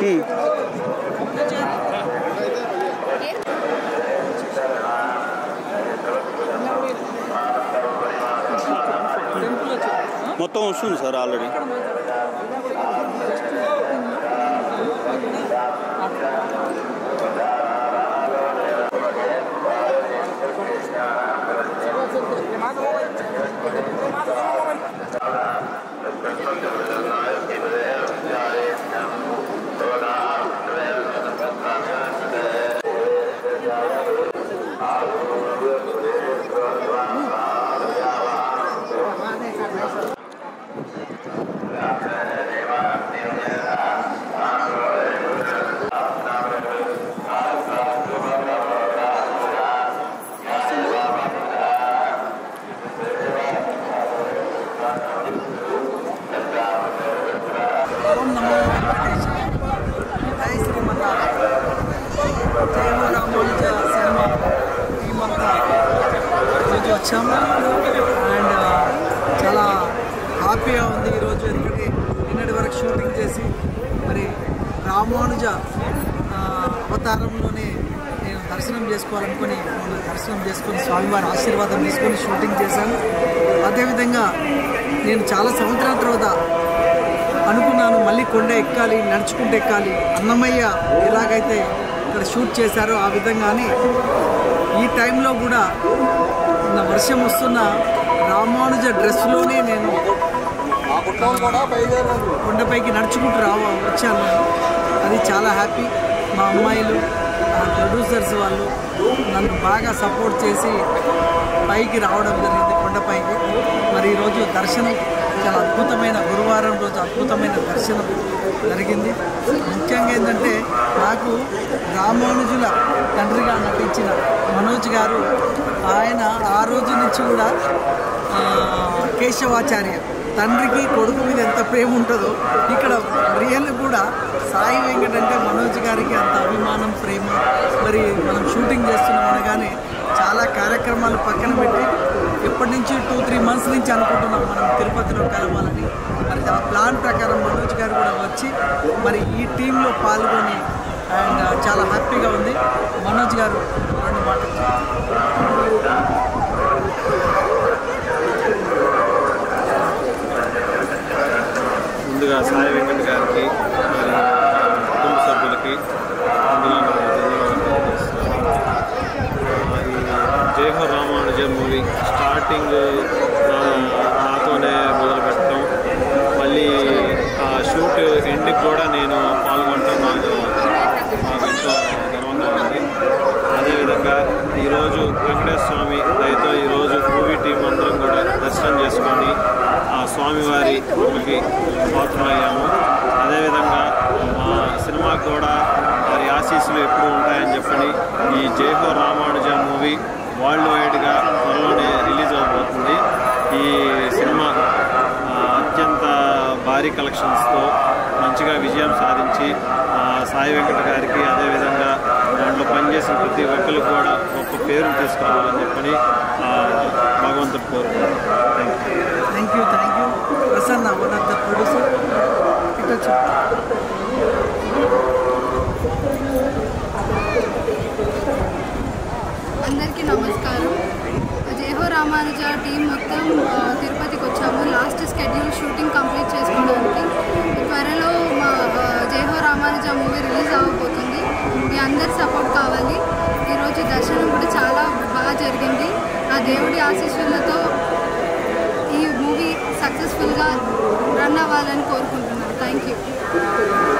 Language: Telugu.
మొత్తం వస్తుంది సార్ ఆల్రెడీ ఓం నమో వెంకటేశాయ జై శ్రీమన్నారాయణ జై హో రామానుజ సినిమా టీమంతా ఈరోజు వచ్చాము అండ్ చాలా హ్యాపీగా ఉంది ఈరోజు ఎందుకంటే నిన్నటి వరకు షూటింగ్ చేసి మరి రామానుజ ఆ, అవతారంలోనే నేను దర్శనం చేసుకోవాలనుకుని మొన్న దర్శనం చేసుకొని స్వామివారి ఆశీర్వాదం తీసుకొని షూటింగ్ చేశాను అదేవిధంగా నేను చాలా సంవత్సరాల తర్వాత అనుకున్నాను మళ్ళీ కొండ ఎక్కాలి నడుచుకుంటూ ఎక్కాలి అన్నమయ్య ఎలాగైతే ఇక్కడ షూట్ చేశారో ఆ విధంగానే ఈ టైంలో కూడా నా వర్షం వస్తున్న రామానుజ డ్రెస్లోనే నేను కొండపైకి నడుచుకుంటూ రావ వచ్చాను అది చాలా హ్యాపీ మా అమ్మాయిలు ఆ ప్రొడ్యూసర్స్ వాళ్ళు నన్ను బాగా సపోర్ట్ చేసి పైకి రావడం జరిగింది కొండపైకి మరి ఈరోజు దర్శనం చాలా అద్భుతమైన గురువారం రోజు అద్భుతమైన దర్శనం జరిగింది ముఖ్యంగా ఏంటంటే నాకు రామానుజుల తండ్రిగా నటించిన మనోజ్ గారు ఆయన ఆ రోజు నుంచి కూడా ఆ, కేశవాచార్య తండ్రికి కొడుకు మీద ఎంత ప్రేమ ఉంటుందో ఇక్కడ రియల్ కూడా సాయి వెంకట్ అంటే మనోజ్ గారికి అంత అభిమానం ప్రేమ మరి మనం షూటింగ్ చేస్తున్నాం అనగానే చాలా కార్యక్రమాలు పక్కన పెట్టి ఎప్పటి నుంచి టూ త్రీ మంత్స్ నుంచి అనుకుంటున్నాం మనం తిరుపతిలో కలవాలని మరి ఆ ప్లాన్ ప్రకారం మనోజ్ గారు కూడా వచ్చి మరి ఈ టీంలో పాల్గొని అండ్ చాలా హ్యాపీగా ఉంది మనోజ్ గారు రెండు మాటలు చెప్పండి. ముందుగా సాయి వెంకట్ గారికి మరియు కుటుంబ సభ్యులకి ముందుగా నా ధన్యవాదాలు తెలియజేస్తున్నాను. అది జయహో రామానుజ మూవీ స్టార్టింగ్ ఆ, నాతోనే మొదలు పెట్టడం మళ్ళీ ఆ షూట్ ఎండ్కి కూడా నేను పాల్గొనడం నాకు నాకు ఎంతో గర్వంగా ఉంది అదేవిధంగా ఈరోజు వెంకటేశ్వర స్వామి దయతో ఈరోజు మూవీ టీం అందరం కూడా దర్శనం చేసుకొని ఆ స్వామివారి కృపకి పాత్రమయ్యాము అదేవిధంగా మా సినిమాకు కూడా వారి ఆశీస్సులు ఎప్పుడు ఉంటాయని చెప్పని ఈ జయహో రామానుజ మూవీ వరల్డ్ వైడ్గా త్వరలోనే రిలీజ్ అవబోతుంది ఈ సినిమా ఆ, అత్యంత భారీ కలెక్షన్స్తో మంచిగా విజయం సాధించి ఆ, సాయి వెంకట గారికి అదేవిధంగా దాంట్లో పనిచేసిన ప్రతి ఒక్కరికి కూడా గొప్ప పేరు తీసుకురావాలని చెప్పని ఆ, భగవంతుడు కోరుకుంటున్నాను thank you thank you thank you Prasanna one of the producer ఇటు వచ్చి అందరికీ నమస్కారం జయహో రామానుజ టీం మొత్తం ఆ, తిరుపతికి వచ్చాము లాస్ట్ స్కెడ్యూల్ షూటింగ్ కంప్లీట్ చేసుకోవడానికి త్వరలో మా ఆ, జయహో రామానుజ మూవీ రిలీజ్ అవ్వబోతుంది మీ అందరి సపోర్ట్ కావాలి ఈరోజు దర్శనం కూడా చాలా బాగా జరిగింది ఆ దేవుడి ఆశీస్సులతో ఈ మూవీ సక్సెస్ఫుల్గా రన్ అవ్వాలని కోరుకుంటున్నాను థ్యాంక్ యూ